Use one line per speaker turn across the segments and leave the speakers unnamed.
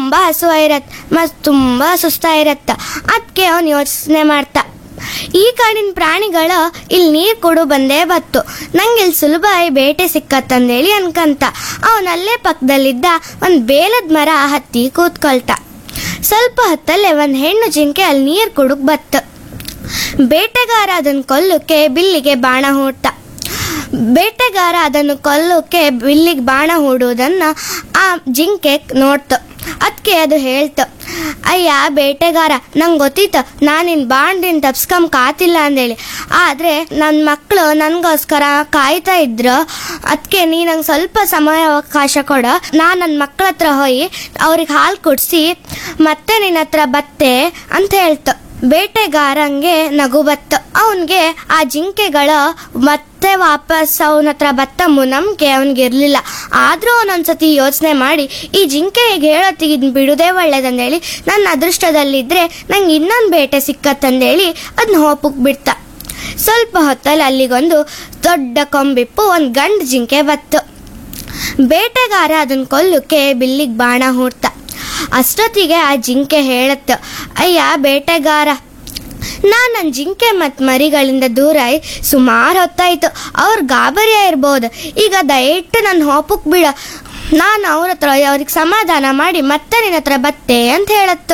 ತುಂಬ ಹಸುವ ಇರತ್ತೆ ಮತ್ತು ತುಂಬ ಸುಸ್ತಾಗಿರತ್ತ ಅದಕ್ಕೆ ಅವನು ಯೋಚನೆ ಮಾಡ್ತಾ ಈ ಕಾಡಿನ ಪ್ರಾಣಿಗಳ ಇಲ್ಲಿ ನೀರು ಕೊಡು ಬಂದೇ ಬತ್ತು ನಂಗೆ ಇಲ್ಲಿ ಸುಲಭ ಆಗಿ ಬೇಟೆ ಸಿಕ್ಕತ್ತಂದೇಳಿ ಅನ್ಕಂತ ಅವನಲ್ಲೇ ಪಕ್ಕದಲ್ಲಿದ್ದ ಒಂದು ಬೇಲದ ಮರ ಹತ್ತಿ ಕೂತ್ಕೊಳ್ತ ಸ್ವಲ್ಪ ಹೊತ್ತಲ್ಲೇ ಒಂದು ಹೆಣ್ಣು ಜಿಂಕೆ ಅಲ್ಲಿ ನೀರು ಕುಡುಕ್ ಬತ್ತ ಬೇಟೆಗಾರ ಅದನ್ನು ಕೊಲ್ಲಕ್ಕೆ ಬಿಲ್ಲಿಗೆ ಬಾಣ ಹೂಡ್ತ ಬೇಟೆಗಾರ ಅದನ್ನು ಕೊಲ್ಲೋಕೆ ಬಿಲ್ಲಿಗೆ ಬಾಣ ಹೂಡುವುದನ್ನು ಆ ಜಿಂಕೆ ನೋಡ್ತು ಅದಕ್ಕೆ ಅದು ಹೇಳ್ತು ಅಯ್ಯ ಬೇಟೆಗಾರ ನಂಗೆ ಗೊತ್ತಿತ್ತು ನಾನು ನಿನ್ನ ಬಾಣದಿಂದ ತಪ್ಸ್ಕೊಂಡ್ ಕಾತಿಲ್ಲ ಅಂದೇಳಿ ಆದರೆ ನನ್ನ ಮಕ್ಕಳು ನನಗೋಸ್ಕರ ಕಾಯ್ತಾ ಇದ್ರು ಅದಕ್ಕೆ ನೀ ನಂಗೆ ಸ್ವಲ್ಪ ಸಮಯ ಅವಕಾಶ ಕೊಡು ನಾನು ನನ್ನ ಮಕ್ಕಳ ಹತ್ರ ಹೋಗಿ ಅವ್ರಿಗೆ ಹಾಲು ಕುಡಿಸಿ ಮತ್ತೆ ನಿನ್ನ ಹತ್ರ ಬತ್ತೆ ಅಂತ ಹೇಳ್ತು ಬೇಟೆಗಾರಂಗೆ ನಗು ಬತ್ತು ಅವನಿಗೆ ಆ ಜಿಂಕೆಗಳ ಮತ್ತೆ ವಾಪಸ್ ಅವನ ಹತ್ರ ಬತ್ತ ನಂಬಿಕೆ ಅವನಿಗೆ ಇರಲಿಲ್ಲ ಆದರೂ ಅವನೊಂದ್ಸತಿ ಯೋಚನೆ ಮಾಡಿ ಈ ಜಿಂಕೆ ಈಗ ಹೇಳತ್ತಿಗೆ ಇದ್ನ ಬಿಡುದೇ ಒಳ್ಳೇದಂದೇಳಿ ನನ್ನ ಅದೃಷ್ಟದಲ್ಲಿದ್ದರೆ ನಂಗೆ ಇನ್ನೊಂದು ಬೇಟೆ ಸಿಕ್ಕತ್ತಂದೇಳಿ ಅದನ್ನ ಹೋಪಕ್ಕೆ ಬಿಡ್ತ ಸ್ವಲ್ಪ ಹೊತ್ತಲ್ಲಿ ಅಲ್ಲಿಗೊಂದು ದೊಡ್ಡ ಕೊಂಬಿಪ್ಪು ಒಂದು ಗಂಡು ಜಿಂಕೆ ಬತ್ತು ಬೇಟೆಗಾರ ಅದನ್ನ ಕೊಲ್ಲಕ್ಕೆ ಬಿಲ್ಲಿಗೆ ಬಾಣ ಹೂಡ್ತ ಅಷ್ಟೊತ್ತಿಗೆ ಆ ಜಿಂಕೆ ಹೇಳತ್ತ ಅಯ್ಯ ಬೇಟೆಗಾರ ನಾನು ನನ್ನ ಜಿಂಕೆ ಮತ್ತು ಮರಿಗಳಿಂದ ದೂರ ಆಗಿ ಸುಮಾರು ಹೊತ್ತಾಯ್ತು ಅವ್ರು ಗಾಬರಿಯ ಇರ್ಬೋದು ಈಗ ದಯವಿಟ್ಟು ನನ್ನ ಹೋಪಕ್ ಬಿಡ ನಾನು ಅವ್ರ ಹತ್ರ ಅವ್ರಿಗೆ ಸಮಾಧಾನ ಮಾಡಿ ಮತ್ತೆ ನಿನ್ನ ಹತ್ರ ಬತ್ತೆ ಅಂತ ಹೇಳತ್ತು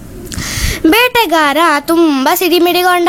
ಬೇಟೆಗಾರ ತುಂಬ ಸಿಡಿಮಿಡಿಗೊಂಡ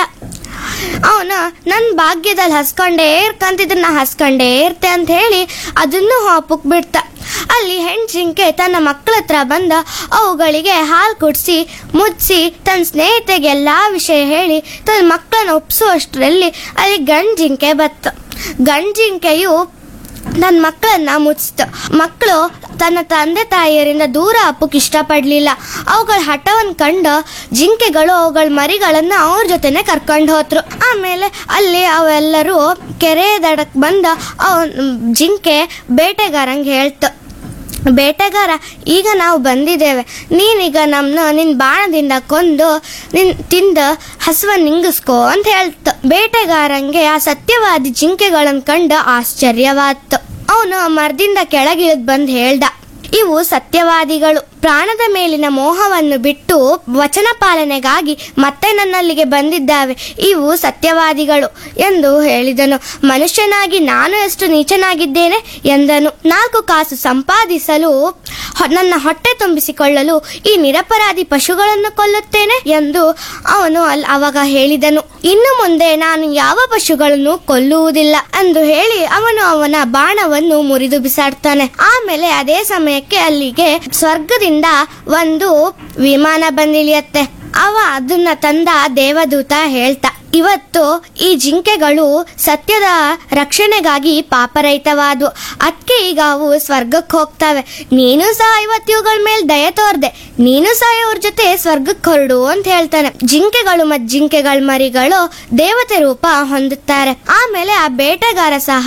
ಅವನು ನನ್ನ ಭಾಗ್ಯದಲ್ಲಿ ಹಸ್ಕೊಂಡೇ ಇರ್ಕಂತಿದ್ರೆ ನಾ ಹಸ್ಕೊಂಡೇ ಇರ್ತೆ ಅಂತ ಹೇಳಿ ಅದನ್ನು ಹಾಪಕ್ ಬಿಡ್ತ ಅಲ್ಲಿ ಹೆಣ್ ಜಿಂಕೆ ತನ್ನ ಮಕ್ಕಳ ಹತ್ರ ಬಂದ ಅವುಗಳಿಗೆ ಹಾಲು ಕುಡಿಸಿ ಮುಚ್ಚಿಸಿ ತನ್ನ ಸ್ನೇಹಿತೆಗೆ ಎಲ್ಲ ವಿಷಯ ಹೇಳಿ ತನ್ನ ಮಕ್ಕಳನ್ನ ಒಪ್ಸುವಷ್ಟರಲ್ಲಿ ಅಲ್ಲಿ ಗಂಡು ಜಿಂಕೆ ಬತ್ತು ಗಂಡು ಜಿಂಕೆಯು ನನ್ನ ಮಕ್ಕಳನ್ನ ಮುಚ್ಚಿತು ಮಕ್ಕಳು ತನ್ನ ತಂದೆ ತಾಯಿಯರಿಂದ ದೂರ ಅಪ್ಪಕ್ಕೆ ಇಷ್ಟಪಡಲಿಲ್ಲ ಅವುಗಳ ಹಠವನ್ನು ಕಂಡು ಜಿಂಕೆಗಳು ಅವುಗಳ ಮರಿಗಳನ್ನು ಅವ್ರ ಜೊತೆನೆ ಕರ್ಕೊಂಡು ಹೋದ್ರು ಆಮೇಲೆ ಅಲ್ಲಿ ಅವೆಲ್ಲರೂ ಕೆರೆ ದಡಕ್ಕೆ ಬಂದ ಅವ್ ಜಿಂಕೆ ಬೇಟೆಗಾರಂಗೆ ಹೇಳ್ತು ಬೇಟೆಗಾರ ಈಗ ನಾವು ಬಂದಿದ್ದೇವೆ ನೀನೀಗ ನಮ್ಮನ್ನ ನಿನ್ನ ಬಾಣದಿಂದ ಕೊಂದು ನಿನ್ ತಿಂದು ಹಸುವ ನಿಂಗಿಸ್ಕೋ ಅಂತ ಹೇಳ್ತು ಬೇಟೆಗಾರಂಗೆ ಆ ಸತ್ಯವಾದಿ ಜಿಂಕೆಗಳನ್ನು ಕಂಡು ಆಶ್ಚರ್ಯವಾಯ್ತು ಅವನು ಮರದಿಂದ ಕೆಳಗಿಳಿದು ಬಂದು ಹೇಳ್ದ ಇವು ಸತ್ಯವಾದಿಗಳು ಪ್ರಾಣದ ಮೇಲಿನ ಮೋಹವನ್ನು ಬಿಟ್ಟು ವಚನ ಪಾಲನೆಗಾಗಿ ಮತ್ತೆ ನನ್ನಲ್ಲಿಗೆ ಬಂದಿದ್ದಾವೆ ಇವು ಸತ್ಯವಾದಿಗಳು ಎಂದು ಹೇಳಿದನು ಮನುಷ್ಯನಾಗಿ ನಾನು ಎಷ್ಟು ನೀಚನಾಗಿದ್ದೇನೆ ಎಂದನು ನಾಲ್ಕು ಕಾಸು ಸಂಪಾದಿಸಲು ಹೊ- ನನ್ನ ಹೊಟ್ಟೆ ತುಂಬಿಸಿಕೊಳ್ಳಲು ಈ ನಿರಪರಾಧಿ ಪಶುಗಳನ್ನು ಕೊಲ್ಲುತ್ತೇನೆ ಎಂದು ಅವನು ಅಲ್ ಅವಾಗ ಹೇಳಿದನು ಇನ್ನು ಮುಂದೆ ನಾನು ಯಾವ ಪಶುಗಳನ್ನು ಕೊಲ್ಲುವುದಿಲ್ಲ ಎಂದು ಹೇಳಿ ಅವನು ಅವನ ಬಾಣವನ್ನು ಮುರಿದು ಬಿಸಾಡ್ತಾನೆ ಆಮೇಲೆ ಅದೇ ಸಮಯಕ್ಕೆ ಅಲ್ಲಿಗೆ ಸ್ವರ್ಗದಿಂದ ಒಂದು ವಿಮಾನ ಬಂದಿಳಿಯತ್ತೆ ಅವ ಅದನ್ನ ತಂದ ದೇವದೂತ ಹೇಳ್ತಾ ಇವತ್ತು ಈ ಜಿಂಕೆಗಳು ಸತ್ಯದ ರಕ್ಷಣೆಗಾಗಿ ಪಾಪರಹಿತವಾದವು ಅದಕ್ಕೆ ಈಗ ಅವು ಸ್ವರ್ಗಕ್ಕೆ ಹೋಗ್ತವೆ ನೀನು ಸಹ ಇವತ್ತು ಇವುಗಳ ಮೇಲೆ ದಯ ತೋರ್ದೆ ನೀನು ಸಹ ಇವ್ರ ಜೊತೆ ಸ್ವರ್ಗಕ್ಕೆ ಹೊರಡು ಅಂತ ಹೇಳ್ತಾನೆ ಜಿಂಕೆಗಳು ಮತ್ತು ಜಿಂಕೆಗಳ ಮರಿಗಳು ದೇವತೆ ರೂಪ ಹೊಂದುತ್ತಾರೆ ಆಮೇಲೆ ಆ ಬೇಟೆಗಾರ ಸಹ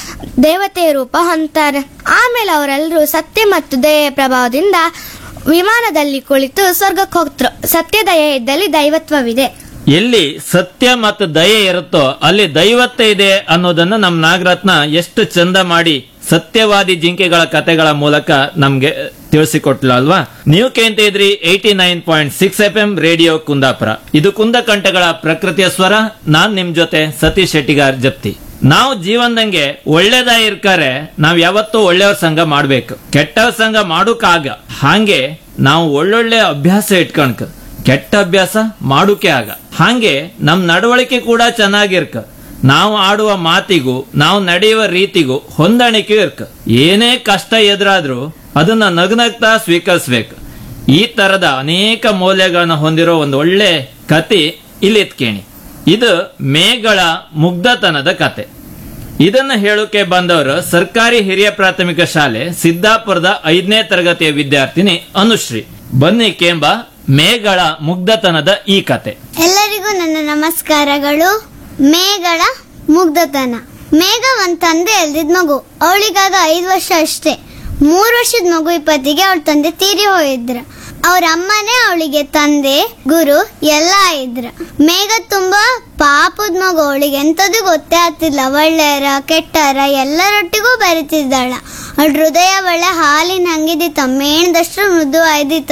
ದೇವತೆಯ ರೂಪ ಹೊಂದ್ತಾರೆ ಆಮೇಲೆ ಅವರೆಲ್ಲರೂ ಸತ್ಯ ಮತ್ತು ದಯೆಯ ಪ್ರಭಾವದಿಂದ ವಿಮಾನದಲ್ಲಿ ಕುಳಿತು ಸ್ವರ್ಗಕ್ಕೆ ಹೋಗ್ತರು ಸತ್ಯ ದಯೆ ಇದ್ದಲ್ಲಿ ದೈವತ್ವವಿದೆ
ಎಲ್ಲಿ ಸತ್ಯ ಮತ್ತು ದಯೆ ಇರುತ್ತೋ ಅಲ್ಲಿ ದೈವತ್ವ ಇದೆ ಅನ್ನೋದನ್ನ ನಮ್ ನಾಗರತ್ನ ಎಷ್ಟು ಚಂದ ಮಾಡಿ ಸತ್ಯವಾದಿ ಜಿಂಕೆಗಳ ಕತೆಗಳ ಮೂಲಕ ನಮ್ಗೆ ತಿಳಿಸಿಕೊಟ್ಲ ಅಲ್ವಾ ನೀವು ಕೇಳ್ತಾ ಇದ್ರಿ eighty nine point six F M radio Kundapura ಇದು ಕುಂದಕಂಠಗಳ ಪ್ರಕೃತಿಯ ಸ್ವರ ನಾನ್ ನಿಮ್ ಜೊತೆ ಸತೀಶ್ ಶೆಟ್ಟಿಗಾರ್ ಜಪ್ತಿ ನಾವು ಜೀವನದಂಗೆ ಒಳ್ಳೇದ ಇರ್ಕಾರೆ ನಾವ್ ಯಾವತ್ತೂ ಒಳ್ಳೆಯವ್ರ ಸಂಘ ಮಾಡ್ಬೇಕು ಕೆಟ್ಟವ್ರ ಸಂಘ ಮಾಡೋಕಾಗ ಹಾಗೆ ನಾವು ಒಳ್ಳೊಳ್ಳೆ ಅಭ್ಯಾಸ ಇಟ್ಕಣ್ಕ ಕೆಟ್ಟ ಅಭ್ಯಾಸ ಮಾಡುಕೆ ಆಗ ಹಾಗೆ ನಮ್ ನಡವಳಿಕೆ ಕೂಡ ಚೆನ್ನಾಗಿರ್ಕ ನಾವು ಆಡುವ ಮಾತಿಗೂ ನಾವು ನಡೆಯುವ ರೀತಿಗೂ ಹೊಂದಾಣಿಕೆ ಇರ್ಕ ಏನೇ ಕಷ್ಟ ಎದುರಾದ್ರೂ ಅದನ್ನ ನಗ್ನಗ್ತಾ ಸ್ವೀಕರಿಸ್ಬೇಕು ಈ ತರದ ಅನೇಕ ಮೌಲ್ಯಗಳನ್ನ ಹೊಂದಿರೋ ಒಂದು ಒಳ್ಳೆ ಕತೆ ಇಲ್ಲಿ ಎತ್ಕೇಣಿ ಇದು ಮೇಗಳ ಮುಗ್ಧತನದ ಕತೆ ಇದನ್ನ ಹೇಳೋಕೆ ಬಂದವರು ಸರ್ಕಾರಿ ಹಿರಿಯ ಪ್ರಾಥಮಿಕ ಶಾಲೆ ಸಿದ್ದಾಪುರದ ಐದನೇ ತರಗತಿಯ ವಿದ್ಯಾರ್ಥಿನಿ ಅನುಶ್ರೀ ಬನ್ನಿ ಕೇಂಬ ಮೇಗಳ ಮುಗ್ಧತನದ ಈ ಕತೆ
ಎಲ್ಲರಿಗೂ ನನ್ನ ನಮಸ್ಕಾರಗಳು ಮೇಘಳ ಮುಗ್ಧತನ ಮೇಘ ಒಂದ್ ತಂದೆ ಎಲ್ದಿದ್ ಮಗು ಅವಳಿಗಾಗ ಐದು ವರ್ಷ ಅಷ್ಟೇ ಮೂರು ವರ್ಷದ ಮಗು ಇಪ್ಪತ್ತಿಗೆ ಅವಳ ತಂದೆ ತೀರಿ ಹೋಗಿದ್ರ ಅವ್ರ ಅಮ್ಮನೇ ಅವಳಿಗೆ ತಂದೆ ಗುರು ಎಲ್ಲ ಇದ್ರ ಮೇಘ ತುಂಬಾ ಪಾಪದ ಮಗು ಅವಳಿಗೆ ಎಂಥದ್ದು ಗೊತ್ತೇ ಆಗ್ತಿಲ್ಲ ಒಳ್ಳೆಯರ ಕೆಟ್ಟರ ಎಲ್ಲರೊಟ್ಟಿಗೂ ಬೆರಿತಿದ್ದಾಳ ಅವಳ ಹೃದಯ ಒಳ್ಳೆ ಹಾಲಿನ ಹಂಗಿದಿತ್ತ ಮೇಣದಷ್ಟು ಮೃದು ಆಯ್ದಿತ್ತ